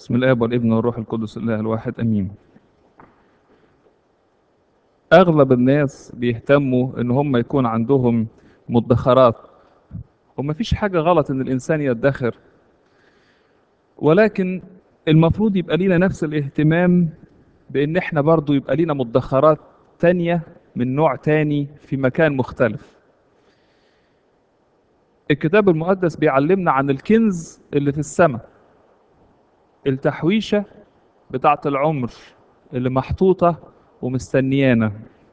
بسم الله والابن والروح القدس الله الواحد امين اغلب الناس بيهتموا ان هم يكون عندهم مدخرات وما فيش حاجة غلط ان الانسان يدخر ولكن المفروض يبقى لينا نفس الاهتمام بان احنا برضو يبقى لينا مدخرات تانية من نوع تاني في مكان مختلف الكتاب المقدس بيعلمنا عن الكنز اللي في السماء التحويشة بتاعة العمر اللي محطوطة ومستنيانا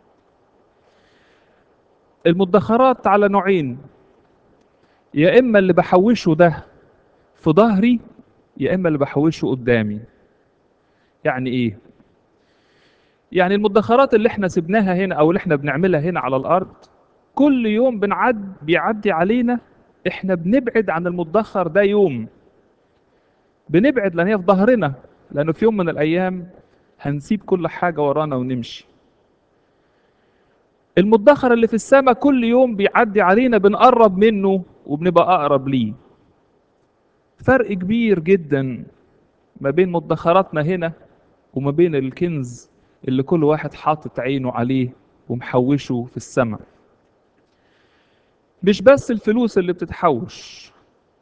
المدخرات على نوعين يا إما اللي بحوشه ده في ظهري يا إما اللي بحوشه قدامي يعني إيه؟ يعني المدخرات اللي احنا سبناها هنا أو اللي احنا بنعملها هنا على الأرض كل يوم بنعد بيعدي علينا احنا بنبعد عن المدخر ده يوم بنبعد لان هي في ظهرنا لانه في يوم من الايام هنسيب كل حاجه ورانا ونمشي المدخر اللي في السماء كل يوم بيعدي علينا بنقرب منه وبنبقى اقرب ليه فرق كبير جدا ما بين مدخراتنا هنا وما بين الكنز اللي كل واحد حاطط عينه عليه ومحوشه في السماء مش بس الفلوس اللي بتتحوش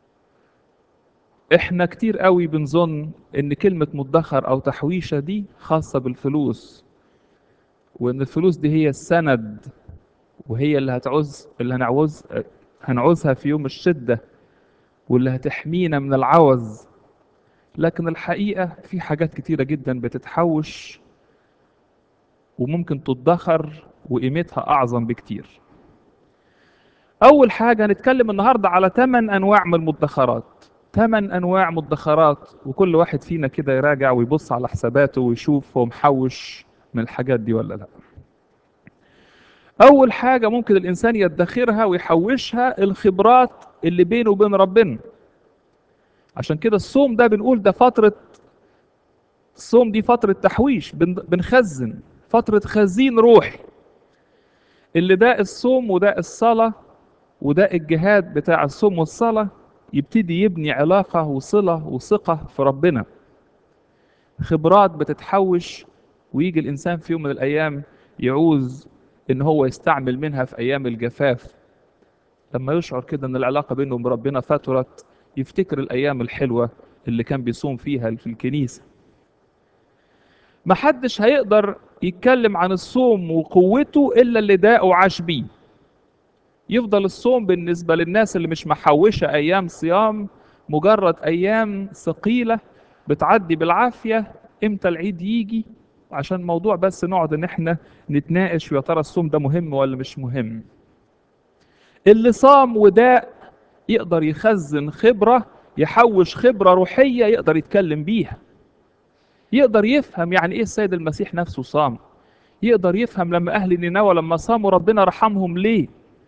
احنا كتير قوي بنظن ان كلمة مدخر او تحويشة دي خاصة بالفلوس وان الفلوس دي هي السند وهي اللي هتعوز اللي هنعوز هنعوزها في يوم الشدة واللي هتحمينا من العوز لكن الحقيقة في حاجات كتيرة جدا بتتحوش وممكن تدخر وقيمتها أعظم بكتير أول حاجة هنتكلم النهاردة على ثمان أنواع من المدخرات ثمان انواع مدخرات وكل واحد فينا كده يراجع ويبص على حساباته ويشوف هو محوش من الحاجات دي ولا لا اول حاجه ممكن الانسان يدخرها ويحوشها الخبرات اللي بينه وبين ربنا عشان كده الصوم ده بنقول ده فتره الصوم دي فتره تحويش بنخزن فتره خزين روحي اللي ده الصوم وده الصلاه وده الجهاد بتاع الصوم والصلاه يبتدي يبني علاقة وصلة وثقة في ربنا خبرات بتتحوش ويجي الإنسان في يوم من الأيام يعوز إن هو يستعمل منها في أيام الجفاف لما يشعر كده إن العلاقة بينه وبين ربنا فترت يفتكر الأيام الحلوة اللي كان بيصوم فيها في الكنيسة محدش هيقدر يتكلم عن الصوم وقوته إلا اللي داق وعاش بيه يفضل الصوم بالنسبة للناس اللي مش محوشة أيام صيام مجرد أيام ثقيلة بتعدي بالعافية إمتى العيد يجي عشان موضوع بس نقعد إن إحنا نتناقش ويا ترى الصوم ده مهم ولا مش مهم اللي صام وداء يقدر يخزن خبرة يحوش خبرة روحية يقدر يتكلم بيها يقدر يفهم يعني إيه السيد المسيح نفسه صام يقدر يفهم لما أهل نينوى لما صاموا ربنا رحمهم ليه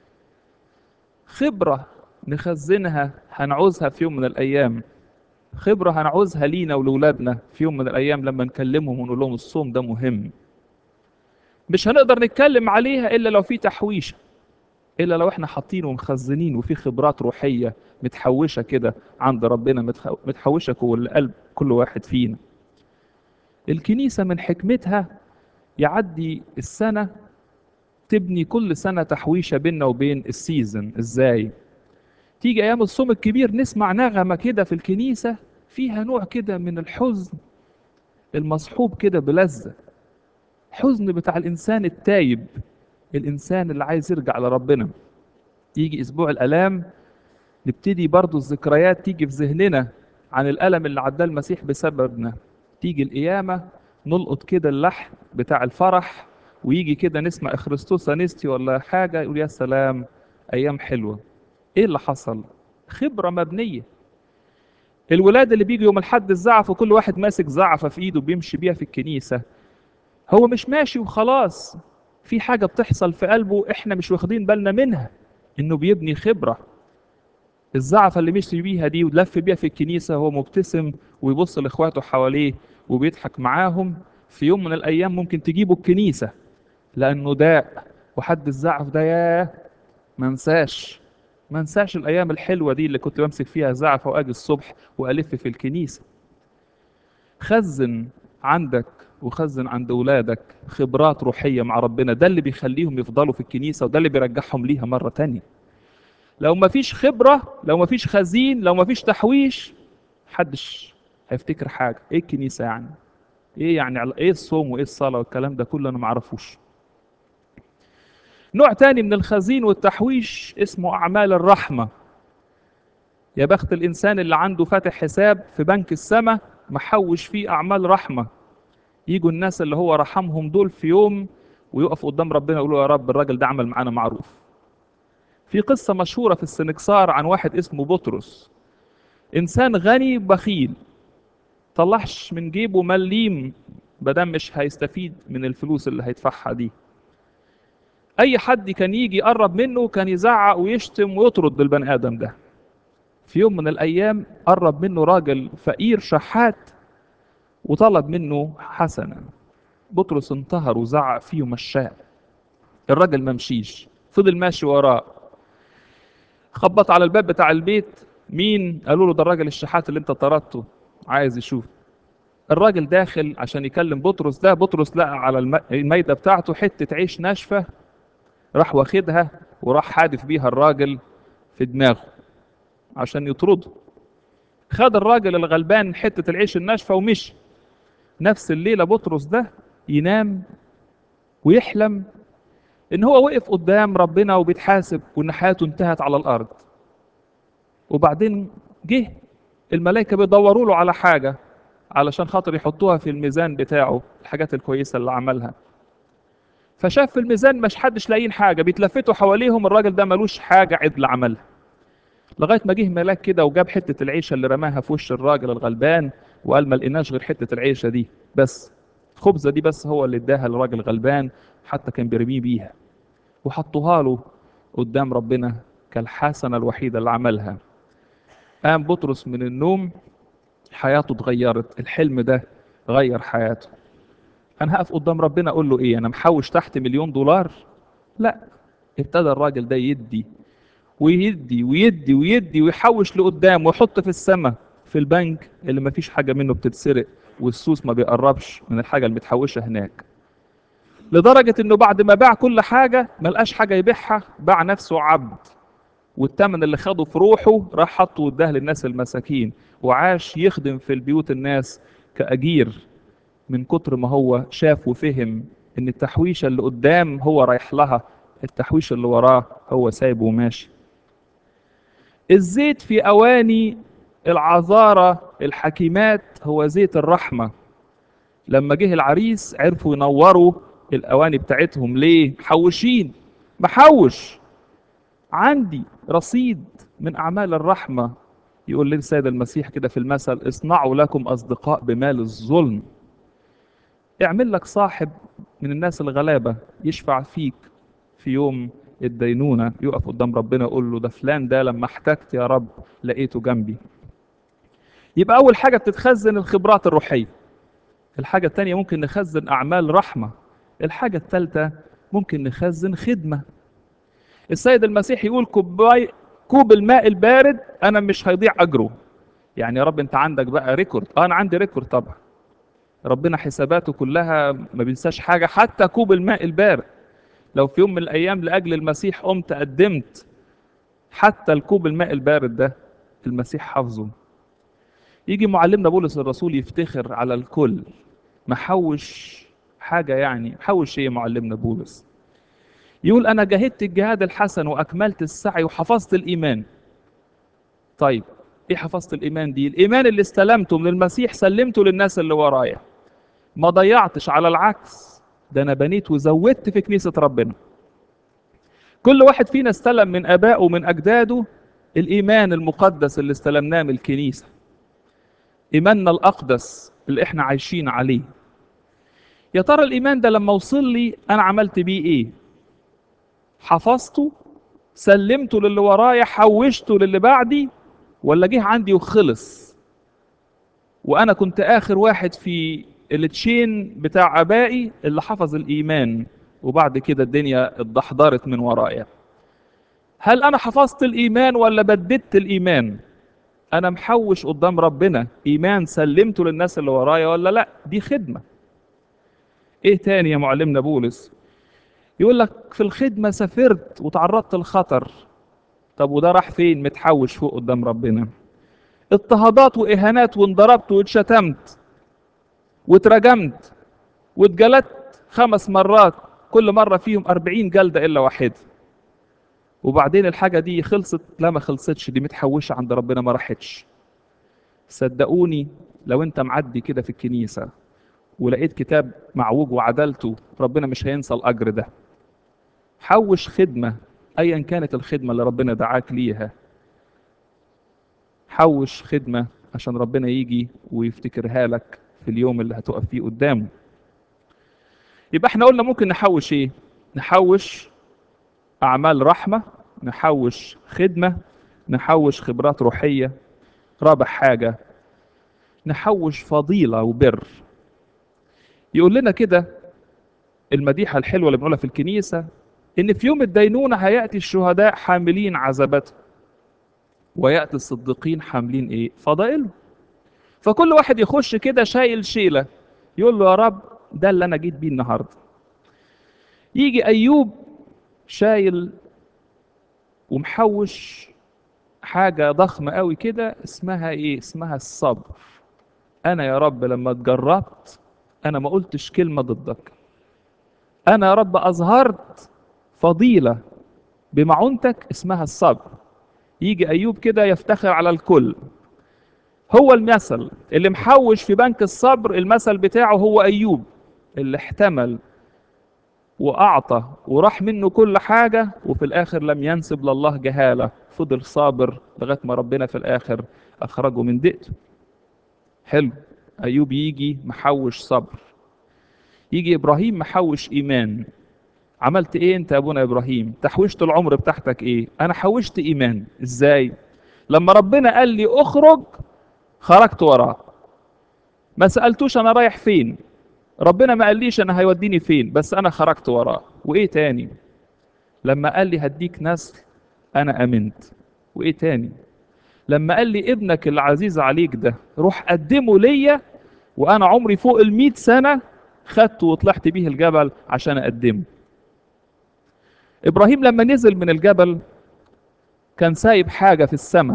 خبرة نخزنها هنعوزها في يوم من الأيام خبرة هنعوزها لينا ولولادنا في يوم من الأيام لما نكلمهم ونقول لهم الصوم ده مهم مش هنقدر نتكلم عليها إلا لو في تحويشة إلا لو إحنا حاطين ومخزنين وفي خبرات روحية متحوشة كده عند ربنا متحوشة جوه قلب كل واحد فينا الكنيسة من حكمتها يعدي السنة تبني كل سنة تحويشة بيننا وبين السيزن ازاي تيجي ايام الصوم الكبير نسمع نغمة كده في الكنيسة فيها نوع كده من الحزن المصحوب كده بلذة حزن بتاع الانسان التايب الانسان اللي عايز يرجع لربنا يجي اسبوع الالام نبتدي برضو الذكريات تيجي في ذهننا عن الالم اللي عداه المسيح بسببنا تيجي القيامة نلقط كده اللحن بتاع الفرح ويجي كده نسمع اخرستوس انستي ولا حاجه يقول يا سلام ايام حلوه ايه اللي حصل خبره مبنيه الولاد اللي بيجوا يوم الحد الزعف وكل واحد ماسك زعفه في ايده بيمشي بيها في الكنيسه هو مش ماشي وخلاص في حاجه بتحصل في قلبه احنا مش واخدين بالنا منها انه بيبني خبره الزعفه اللي مشي بيها دي ولف بيها في الكنيسه هو مبتسم ويبص لاخواته حواليه وبيضحك معاهم في يوم من الايام ممكن تجيبوا الكنيسه لانه داء وحد الزعف ده ياه ما انساش ما انساش الايام الحلوه دي اللي كنت بمسك فيها زعفه واجي الصبح والف في الكنيسه خزن عندك وخزن عند أولادك خبرات روحية مع ربنا ده اللي بيخليهم يفضلوا في الكنيسة وده اللي بيرجعهم ليها مرة تانية لو مفيش خبرة لو مفيش خزين لو مفيش تحويش محدش هيفتكر حاجة ايه الكنيسة يعني ايه يعني على- ايه الصوم وايه الصلاة والكلام ده كله انا معرفوش نوع تاني من الخزين والتحويش اسمه أعمال الرحمة يا بخت الإنسان اللي عنده فاتح حساب في بنك السماء محوش فيه أعمال رحمة يجوا الناس اللي هو رحمهم دول في يوم ويقف قدام ربنا يقولوا يا رب الراجل ده عمل معانا معروف في قصة مشهورة في السنكسار عن واحد اسمه بطرس إنسان غني بخيل طلعش من جيبه مليم بدل مش هيستفيد من الفلوس اللي هيدفعها دي اي حد كان يجي يقرب منه كان يزعق ويشتم ويطرد البني ادم ده في يوم من الايام قرب منه راجل فقير شحات وطلب منه حسنه بطرس انتهر وزعق فيه ومشاه الراجل ما مشيش فضل ماشي وراه خبط على الباب بتاع البيت مين قالوا له ده الراجل الشحات اللي انت طردته عايز يشوف الراجل داخل عشان يكلم بطرس ده بطرس لقى على الم- المايده بتاعته حته عيش ناشفه راح واخدها وراح حادف بيها الراجل في دماغه عشان يطرده خد الراجل الغلبان حتة العيش الناشفة ومشي نفس الليلة بطرس ده ينام ويحلم ان هو وقف قدام ربنا وبيتحاسب وان حياته انتهت على الارض وبعدين جه الملائكة بيدوروا له على حاجة علشان خاطر يحطوها في الميزان بتاعه الحاجات الكويسة اللي عملها فشاف في الميزان مش حدش لاقيين حاجه بيتلفتوا حواليهم الراجل ده ملوش حاجه عدل عملها لغايه ما جه ملاك كده وجاب حته العيشه اللي رماها في وش الراجل الغلبان وقال ما لقيناش غير حته العيشه دي بس الخبزه دي بس هو اللي اداها للراجل غلبان حتى كان بيرميه بيها وحطوها له قدام ربنا كالحسنه الوحيده اللي عملها قام بطرس من النوم حياته اتغيرت الحلم ده غير حياته انا هقف قدام ربنا اقول له ايه انا محوش تحت مليون دولار لا ابتدى الراجل ده يدي ويدي ويدي ويدي ويحوش لقدام ويحط في السماء في البنك اللي ما فيش حاجه منه بتتسرق والسوس ما بيقربش من الحاجه اللي متحوشه هناك لدرجه انه بعد ما باع كل حاجه ما لقاش حاجه يبيعها باع نفسه عبد والثمن اللي خده في روحه راح حطه واداه للناس المساكين وعاش يخدم في البيوت الناس كأجير من كتر ما هو شاف وفهم ان التحويشه اللي قدام هو رايح لها التحويش اللي وراه هو سايبه وماشي الزيت في اواني العذارى الحكيمات هو زيت الرحمه لما جه العريس عرفوا ينوروا الاواني بتاعتهم ليه محوشين محوش عندي رصيد من اعمال الرحمه يقول لي السيد المسيح كده في المثل اصنعوا لكم اصدقاء بمال الظلم اعمل لك صاحب من الناس الغلابة يشفع فيك في يوم الدينونة يقف قدام ربنا يقول له ده فلان ده لما احتجت يا رب لقيته جنبي يبقى أول حاجة بتتخزن الخبرات الروحية الحاجة التانية ممكن نخزن أعمال رحمة الحاجة التالتة ممكن نخزن خدمة السيد المسيح يقول كوباي كوب الماء البارد أنا مش هيضيع أجره يعني يا رب أنت عندك بقى ريكورد آه أنا عندي ريكورد طبعا ربنا حساباته كلها ما بينساش حاجة حتى كوب الماء البارد لو في يوم من الأيام لأجل المسيح قمت قدمت حتى الكوب الماء البارد ده المسيح حافظه يجي معلمنا بولس الرسول يفتخر على الكل محوش حاجة يعني محوش ايه معلمنا بولس يقول أنا جاهدت الجهاد الحسن وأكملت السعي وحفظت الإيمان طيب ايه حفظت الإيمان دي الإيمان اللي استلمته من المسيح سلمته للناس اللي ورايا ما ضيعتش على العكس ده انا بنيت وزودت في كنيسة ربنا كل واحد فينا استلم من ابائه ومن اجداده الايمان المقدس اللي استلمناه من الكنيسة ايماننا الاقدس اللي احنا عايشين عليه يا ترى الايمان ده لما وصل لي انا عملت بيه ايه حفظته سلمته للي ورايا حوشته للي بعدي ولا جه عندي وخلص وانا كنت اخر واحد في التشين بتاع ابائي اللي حفظ الايمان وبعد كده الدنيا اتدحضرت من ورايا هل انا حفظت الايمان ولا بددت الايمان انا محوش قدام ربنا ايمان سلمته للناس اللي ورايا ولا لا دي خدمه ايه تاني يا معلمنا بولس يقول لك في الخدمه سافرت وتعرضت للخطر طب وده راح فين متحوش فوق قدام ربنا اضطهادات واهانات وانضربت واتشتمت واترجمت واتجلدت خمس مرات كل مرة فيهم أربعين جلدة إلا واحدة وبعدين الحاجة دي خلصت لا ما خلصتش دي متحوشة عند ربنا ما راحتش صدقوني لو انت معدي كده في الكنيسة ولقيت كتاب معوج وعدلته ربنا مش هينسى الأجر ده حوش خدمة أيا كانت الخدمة اللي ربنا دعاك ليها حوش خدمة عشان ربنا يجي ويفتكرها لك في اليوم اللي هتقف فيه قدامه يبقى احنا قلنا ممكن نحوش ايه نحوش اعمال رحمه نحوش خدمه نحوش خبرات روحيه رابع حاجه نحوش فضيله وبر يقول لنا كده المديحه الحلوه اللي بنقولها في الكنيسه ان في يوم الدينونه هياتي الشهداء حاملين عذاباتهم وياتي الصديقين حاملين ايه فضائلهم فكل واحد يخش كده شايل شيله يقول له يا رب ده اللي انا جيت بيه النهارده يجي ايوب شايل ومحوش حاجة ضخمة قوي كده اسمها ايه اسمها الصبر انا يا رب لما اتجربت انا ما قلتش كلمة ضدك انا يا رب اظهرت فضيلة بمعونتك اسمها الصبر يجي ايوب كده يفتخر على الكل هو المثل اللي محوش في بنك الصبر المثل بتاعه هو ايوب اللي احتمل واعطى وراح منه كل حاجه وفي الاخر لم ينسب لله جهاله فضل صابر لغايه ما ربنا في الاخر اخرجه من دقته حلو ايوب يجي محوش صبر يجي ابراهيم محوش ايمان عملت ايه انت يا ابونا ابراهيم تحوشت العمر بتاعتك ايه انا حوشت ايمان ازاي لما ربنا قال لي اخرج خرجت وراه ما سالتوش انا رايح فين ربنا ما قاليش انا هيوديني فين بس انا خرجت وراه وايه تاني لما قال لي هديك نسل انا امنت وايه تاني لما قال لي ابنك العزيز عليك ده روح قدمه ليا وانا عمري فوق المئة سنة خدته وطلعت بيه الجبل عشان اقدمه ابراهيم لما نزل من الجبل كان سايب حاجة في السماء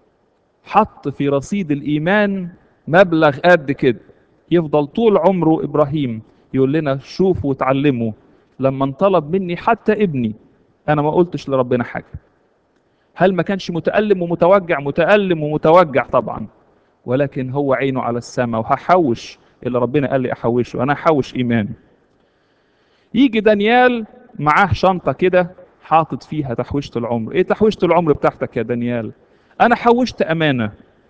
حط في رصيد الايمان مبلغ قد كده يفضل طول عمره ابراهيم يقول لنا شوفوا وتعلموا لما انطلب مني حتى ابني انا ما قلتش لربنا حاجه هل ما كانش متألم ومتوجع متألم ومتوجع طبعا ولكن هو عينه على السماء وهحوش اللي ربنا قال لي احوشه انا هحوش ايمان يجي دانيال معاه شنطه كده حاطط فيها تحويشه العمر ايه تحويشه العمر بتاعتك يا دانيال انا حوشت امانه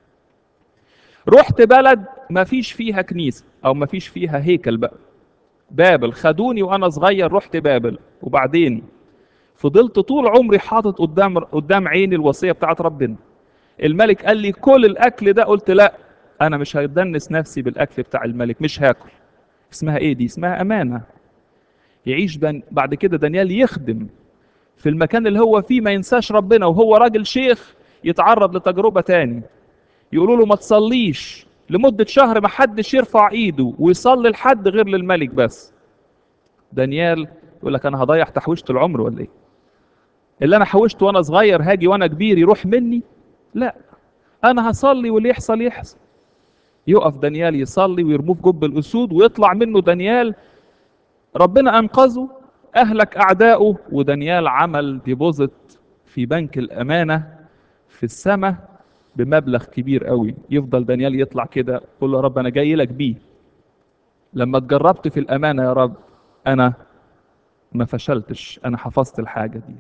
رحت بلد ما فيش فيها كنيسة أو ما فيش فيها هيكل بقى بابل خدوني وأنا صغير رحت بابل وبعدين فضلت طول عمري حاطط قدام قدام عيني الوصية بتاعت ربنا الملك قال لي كل الأكل ده قلت لا أنا مش هدنس نفسي بالأكل بتاع الملك مش هاكل اسمها إيه دي اسمها أمانة يعيش بن... بعد كده دانيال يخدم في المكان اللي هو فيه ما ينساش ربنا وهو راجل شيخ يتعرض لتجربة تاني يقولوا له ما تصليش لمدة شهر ما حدش يرفع ايده ويصلي لحد غير للملك بس دانيال يقول لك انا هضيع تحويشة العمر ولا ايه اللي انا حوشته وانا صغير هاجي وانا كبير يروح مني لا انا هصلي واللي يحصل يحصل يقف دانيال يصلي ويرموه في جب الاسود ويطلع منه دانيال ربنا انقذه اهلك اعدائه ودانيال عمل ديبوزيت في بنك الامانه في السماء بمبلغ كبير قوي يفضل دانيال يطلع كده يقول له يا رب انا جاي لك بيه لما اتجربت في الامانه يا رب انا ما فشلتش انا حفظت الحاجه دي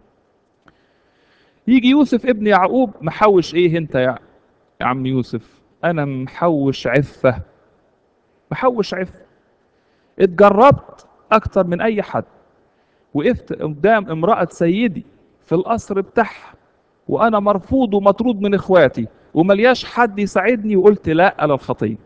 يجي يوسف ابن يعقوب محوش ايه انت يا يا عم يوسف انا محوش عفه محوش عفه اتجربت اكتر من اي حد وقفت قدام امراه سيدي في القصر بتاعها وانا مرفوض ومطرود من اخواتي وملياش حد يساعدني وقلت لا للخطيه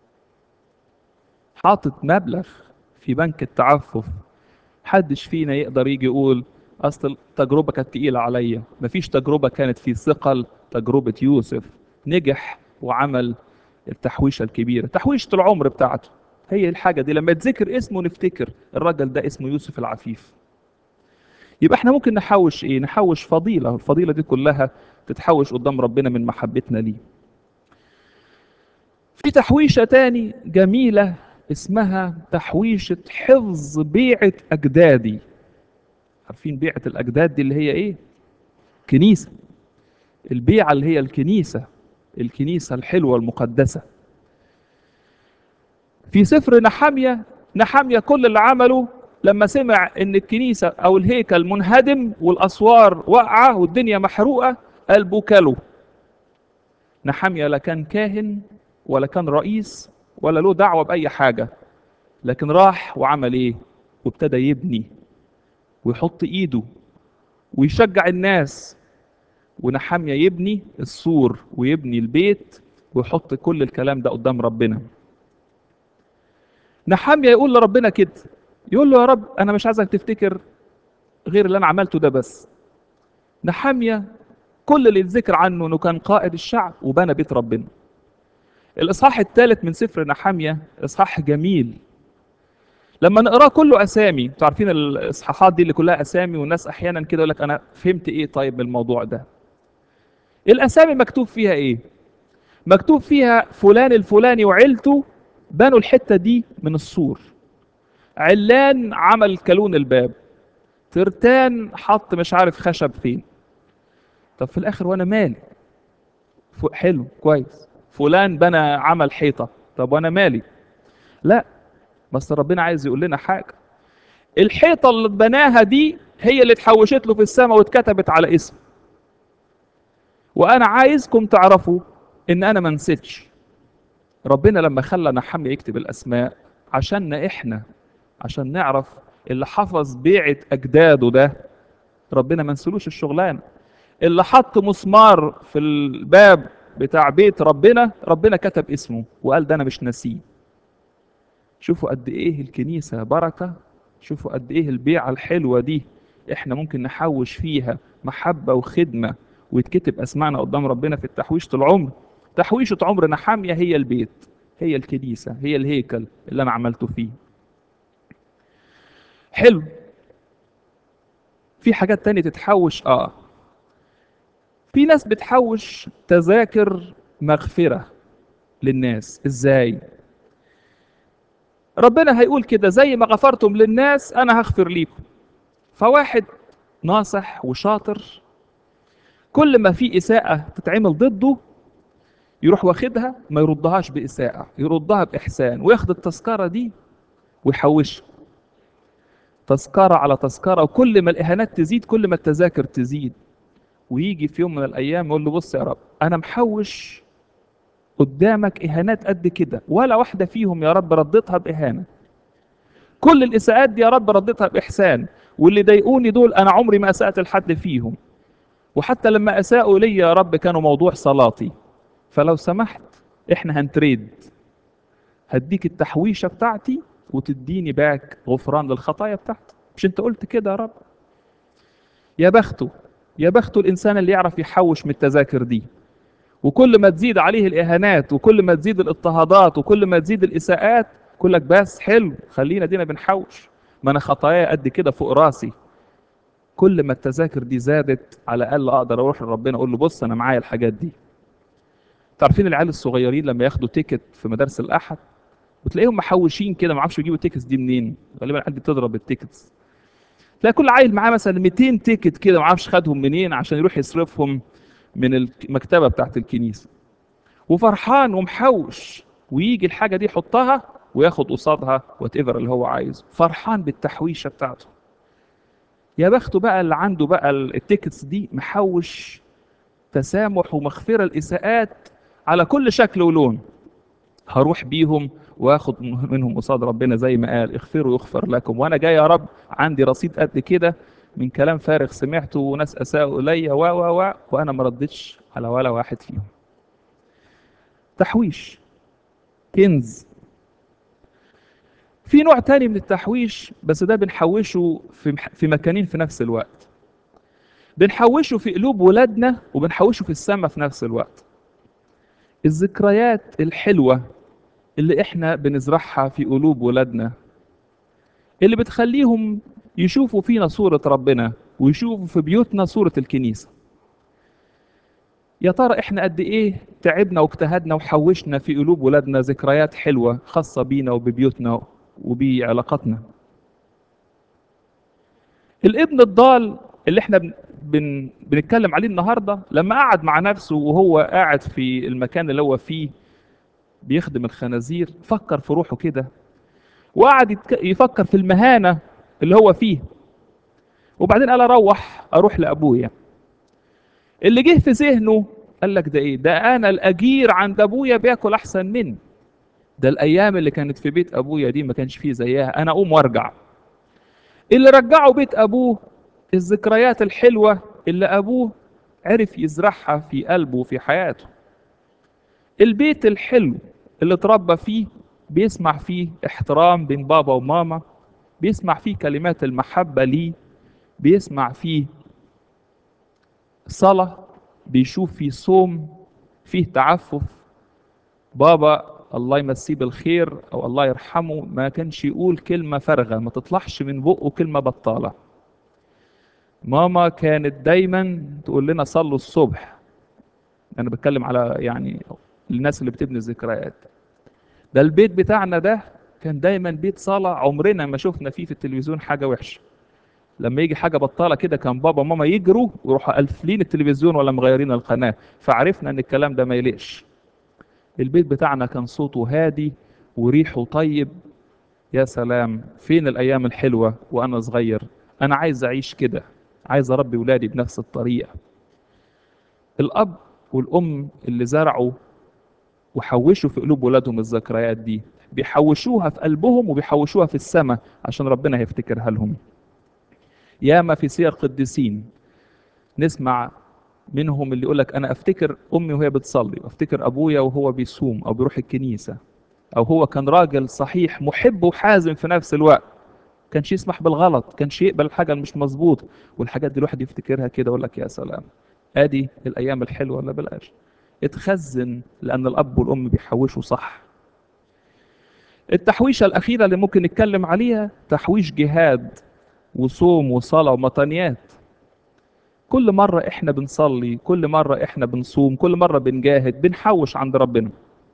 حاطط مبلغ في بنك التعفف حدش فينا يقدر يجي يقول اصل التجربه كانت تقيله عليا مفيش تجربه كانت في ثقل تجربه يوسف نجح وعمل التحويشه الكبيره تحويشه العمر بتاعته هي الحاجه دي لما يتذكر اسمه نفتكر الراجل ده اسمه يوسف العفيف يبقى احنا ممكن نحوش ايه نحوش فضيله الفضيله دي كلها تتحوش قدام ربنا من محبتنا ليه في تحويشه تاني جميله اسمها تحويشه حفظ بيعه اجدادي عارفين بيعه الاجداد دي اللي هي ايه كنيسه البيعه اللي هي الكنيسه الكنيسه الحلوه المقدسه في سفر نحاميه نحاميه كل اللي عمله لما سمع ان الكنيسه او الهيكل منهدم والاسوار واقعه والدنيا محروقه قال بوكله نحاميه لا كان كاهن ولا كان رئيس ولا له دعوه باي حاجه لكن راح وعمل ايه وابتدى يبني ويحط ايده ويشجع الناس ونحاميه يبني السور ويبني البيت ويحط كل الكلام ده قدام ربنا نحاميه يقول لربنا كده يقول له يا رب انا مش عايزك تفتكر غير اللي انا عملته ده بس نحاميه كل اللي يتذكر عنه انه كان قائد الشعب وبنى بيت ربنا الاصحاح الثالث من سفر نحاميه اصحاح جميل لما نقراه كله اسامي انتوا عارفين الاصحاحات دي اللي كلها اسامي والناس احيانا كده يقول لك انا فهمت ايه طيب من الموضوع ده الاسامي مكتوب فيها ايه مكتوب فيها فلان الفلاني وعيلته بنوا الحته دي من السور علان عمل كالون الباب ترتان حط مش عارف خشب فين طب في الاخر وانا مالي حلو كويس فلان بنى عمل حيطه طب وانا مالي لا بس ربنا عايز يقول لنا حاجه الحيطه اللي بناها دي هي اللي اتحوشت له في السماء واتكتبت على اسمه وانا عايزكم تعرفوا ان انا ما نسيتش ربنا لما خلى نحمي يكتب الاسماء عشاننا احنا عشان نعرف اللي حفظ بيعه اجداده ده ربنا ما نسلوش الشغلانه اللي حط مسمار في الباب بتاع بيت ربنا ربنا كتب اسمه وقال ده انا مش ناسيه شوفوا قد ايه الكنيسه بركه شوفوا قد ايه البيعه الحلوه دي احنا ممكن نحوش فيها محبه وخدمه ويتكتب اسمائنا قدام ربنا في التحويشه العمر تحويشه عمر نحاميه هي البيت هي الكنيسه هي الهيكل اللي انا عملته فيه حلو في حاجات تانية تتحوش اه في ناس بتحوش تذاكر مغفرة للناس ازاي ربنا هيقول كده زي ما غفرتم للناس انا هغفر ليكم فواحد ناصح وشاطر كل ما في إساءة تتعمل ضده يروح واخدها ما يردهاش بإساءة يردها بإحسان وياخد التذكرة دي ويحوشها تذكرة على تذكرة وكل ما الإهانات تزيد كل ما التذاكر تزيد ويجي في يوم من الأيام يقول له بص يا رب أنا محوش قدامك إهانات قد كده ولا واحدة فيهم يا رب رديتها بإهانة كل الإساءات دي يا رب رديتها بإحسان واللي ضايقوني دول أنا عمري ما أسأت لحد فيهم وحتى لما أساءوا لي يا رب كانوا موضوع صلاتي فلو سمحت إحنا هنتريد هديك التحويشة بتاعتي وتديني باك غفران للخطايا بتاعتي مش انت قلت كده يا رب يا بخته يا بخته الانسان اللي يعرف يحوش من التذاكر دي وكل ما تزيد عليه الاهانات وكل ما تزيد الاضطهادات وكل ما تزيد الاساءات يقول لك بس حلو خلينا دينا بنحوش ما انا خطاياي قد كده فوق راسي كل ما التذاكر دي زادت على الاقل اقدر اروح لربنا اقول له بص انا معايا الحاجات دي تعرفين العيال الصغيرين لما ياخدوا تيكت في مدارس الاحد وتلاقيهم محوشين كده ما اعرفش يجيبوا التيكتس دي منين غالبا عندي بتضرب التيكتس تلاقي كل عيل معاه مثلا 200 تيكت كده ما اعرفش خدهم منين عشان يروح يصرفهم من المكتبه بتاعت الكنيسه وفرحان ومحوش ويجي الحاجه دي يحطها وياخد قصادها وات ايفر اللي هو عايزه فرحان بالتحويشه بتاعته يا بخته بقى اللي عنده بقى التيكتس دي محوش تسامح ومغفره الاساءات على كل شكل ولون هروح بيهم واخد منهم قصاد ربنا زي ما قال اغفروا يغفر لكم وانا جاي يا رب عندي رصيد قد كده من كلام فارغ سمعته وناس اساءوا الي و و و وانا ما ردتش على ولا واحد فيهم تحويش كنز في نوع تاني من التحويش بس ده بنحوشه في في مكانين في نفس الوقت بنحوشه في قلوب ولادنا وبنحوشه في السماء في نفس الوقت الذكريات الحلوة اللي احنا بنزرعها في قلوب ولادنا اللي بتخليهم يشوفوا فينا صورة ربنا ويشوفوا في بيوتنا صورة الكنيسة يا ترى احنا قد ايه تعبنا واجتهدنا وحوشنا في قلوب ولادنا ذكريات حلوة خاصة بينا وببيوتنا وبعلاقاتنا الابن الضال اللي احنا بن... بن... بنتكلم عليه النهارده لما قعد مع نفسه وهو قاعد في المكان اللي هو فيه بيخدم الخنازير فكر في روحه كده وقعد يتك... يفكر في المهانة اللي هو فيه وبعدين قال اروح اروح لابويا اللي جه في ذهنه قال لك ده ايه ده انا الاجير عند ابويا بياكل احسن مني ده الايام اللي كانت في بيت ابويا دي ما كانش فيه زيها انا اقوم وارجع اللي رجعه بيت ابوه الذكريات الحلوه اللي ابوه عرف يزرعها في قلبه وفي حياته البيت الحلو اللي اتربى فيه بيسمع فيه احترام بين بابا وماما بيسمع فيه كلمات المحبه ليه بيسمع فيه صلاة بيشوف فيه صوم فيه تعفف بابا الله يمسيه بالخير او الله يرحمه ما كانش يقول كلمة فارغة ما تطلعش من بقه كلمة بطالة ماما كانت دايما تقول لنا صلوا الصبح انا بتكلم على يعني الناس اللي بتبني الذكريات ده البيت بتاعنا ده كان دايما بيت صلاة عمرنا ما شفنا فيه في التلفزيون حاجة وحشة لما يجي حاجه بطاله كده كان بابا وماما يجروا ويروحوا قافلين التلفزيون ولا مغيرين القناه فعرفنا ان الكلام ده ما يليقش البيت بتاعنا كان صوته هادي وريحه طيب يا سلام فين الايام الحلوه وانا صغير انا عايز اعيش كده عايز اربي ولادي بنفس الطريقه الاب والام اللي زرعوا وحوشوا في قلوب ولادهم الذكريات دي بيحوشوها في قلبهم وبيحوشوها في السماء عشان ربنا هيفتكرها لهم ياما في سير قديسين نسمع منهم اللي يقول لك انا افتكر امي وهي بتصلي وافتكر ابويا وهو بيصوم او بيروح الكنيسه او هو كان راجل صحيح محب وحازم في نفس الوقت كانش يسمح بالغلط كانش يقبل الحاجه اللي مش مظبوط والحاجات دي الواحد يفتكرها كده يقول لك يا سلام ادي الايام الحلوه ولا بلاش اتخزن لان الاب والام بيحوشوا صح التحويشه الاخيره اللي ممكن نتكلم عليها تحويش جهاد وصوم وصلاة ومطانيات كل مرة احنا بنصلي كل مرة احنا بنصوم كل مرة بنجاهد بنحوش عند ربنا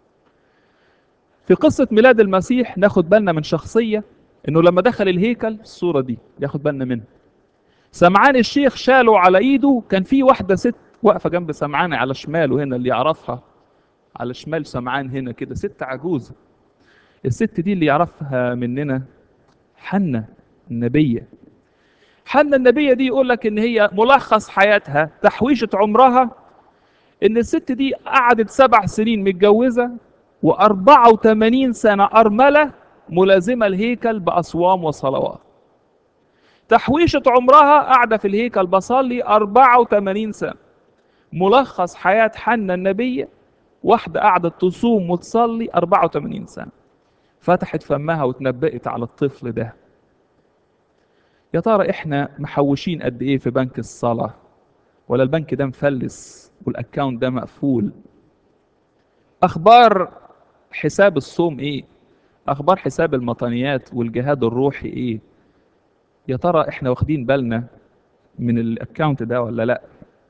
في قصة ميلاد المسيح ناخد بالنا من شخصية انه لما دخل الهيكل الصورة دي ياخد بالنا منها سمعان الشيخ شاله على ايده كان في واحدة ست واقفة جنب سمعان على شماله هنا اللي يعرفها على شمال سمعان هنا كده ست عجوزة الست دي اللي يعرفها مننا حنة النبية حنا النبية دي يقول لك ان هي ملخص حياتها تحويشة عمرها ان الست دي قعدت سبع سنين متجوزة و84 سنة أرملة ملازمة الهيكل بأصوام وصلوات تحويشة عمرها قاعدة في الهيكل بصلي 84 سنة ملخص حياة حنا النبية واحدة قعدت تصوم وتصلي 84 سنة فتحت فمها وتنبأت على الطفل ده يا ترى احنا محوشين قد ايه في بنك الصلاة ولا البنك ده مفلس والاكاونت ده مقفول اخبار حساب الصوم ايه اخبار حساب المطانيات والجهاد الروحي ايه يا ترى احنا واخدين بالنا من الاكاونت ده ولا لا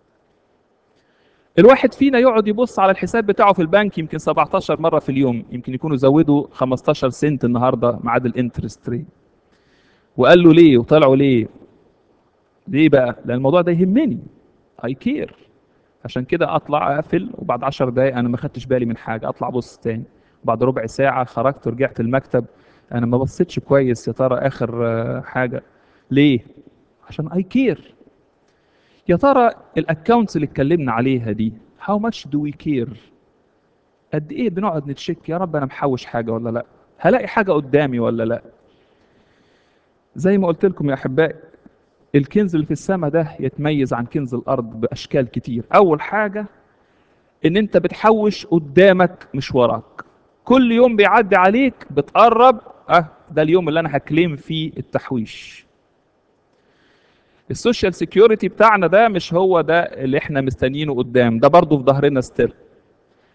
الواحد فينا يقعد يبص على الحساب بتاعه في البنك يمكن 17 مرة في اليوم يمكن يكونوا زودوا 15 سنت النهارده ميعاد الانترست ريت وقال له ليه وطلعوا ليه ليه بقى لان الموضوع ده يهمني اي كير عشان كده اطلع اقفل وبعد عشر دقايق انا ما خدتش بالي من حاجه اطلع ابص تاني بعد ربع ساعه خرجت ورجعت المكتب انا ما بصيتش كويس يا ترى اخر آه، حاجه ليه عشان اي كير يا ترى الاكونتس اللي اتكلمنا عليها دي هاو ماتش دو وي كير قد ايه بنقعد نتشيك يا رب انا محوش حاجه ولا لا هلاقي حاجه قدامي ولا لا زي ما قلت لكم يا احبائي الكنز اللي في السماء ده يتميز عن كنز الارض باشكال كتير اول حاجه ان انت بتحوش قدامك مش وراك كل يوم بيعدي عليك بتقرب اه ده اليوم اللي انا هكليم فيه التحويش السوشيال سيكيورتي بتاعنا ده مش هو ده اللي احنا مستنيينه قدام ده برضه في ظهرنا ستيل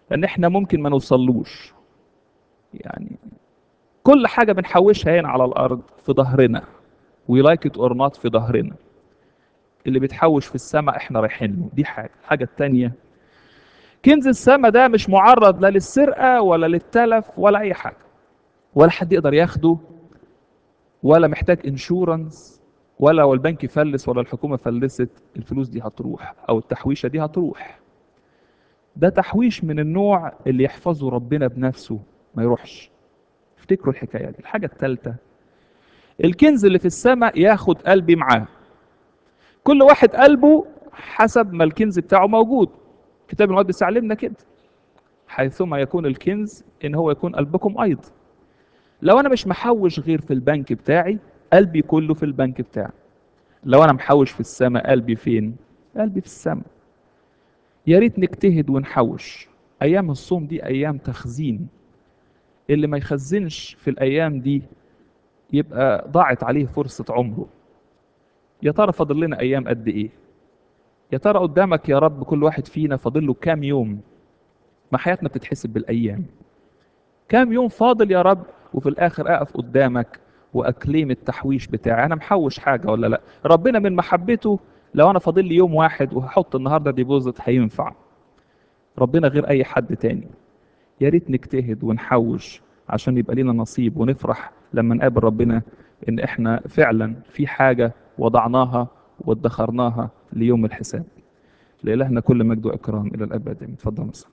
ان احنا ممكن ما نوصلوش يعني كل حاجة بنحوشها هنا على الارض في ظهرنا we like it or not في ظهرنا اللي بيتحوش في السماء احنا رايحين له دي حاجة الحاجة التانية كنز السماء ده مش معرض لا للسرقة ولا للتلف ولا اي حاجة ولا حد يقدر ياخده ولا محتاج انشورنس ولا لو البنك يفلس ولا الحكومة فلست الفلوس دي هتروح او التحويشة دي هتروح ده تحويش من النوع اللي يحفظه ربنا بنفسه ما يروحش افتكروا الحكاية دي الحاجة الثالثة الكنز اللي في السماء ياخد قلبي معاه كل واحد قلبه حسب ما الكنز بتاعه موجود كتاب المقدس علمنا كده حيثما يكون الكنز ان هو يكون قلبكم ايضا لو انا مش محوش غير في البنك بتاعي قلبي كله في البنك بتاعي لو انا محوش في السماء قلبي فين قلبي في السماء يا ريت نجتهد ونحوش ايام الصوم دي ايام تخزين اللي ما يخزنش في الايام دي يبقى ضاعت عليه فرصة عمره يا ترى فاضل لنا ايام قد ايه يا ترى قدامك يا رب كل واحد فينا فاضل له كام يوم ما حياتنا بتتحسب بالايام كام يوم فاضل يا رب وفي الاخر اقف قدامك واكليم التحويش بتاعي انا محوش حاجه ولا لا ربنا من محبته لو انا فاضل لي يوم واحد وهحط النهارده ديبوزيت هينفع ربنا غير اي حد تاني يا ريت نجتهد ونحوش عشان يبقى لنا نصيب ونفرح لما نقابل ربنا ان احنا فعلا في حاجه وضعناها وادخرناها ليوم الحساب لإلهنا كل مجد واكرام الى الابد اتفضل مصر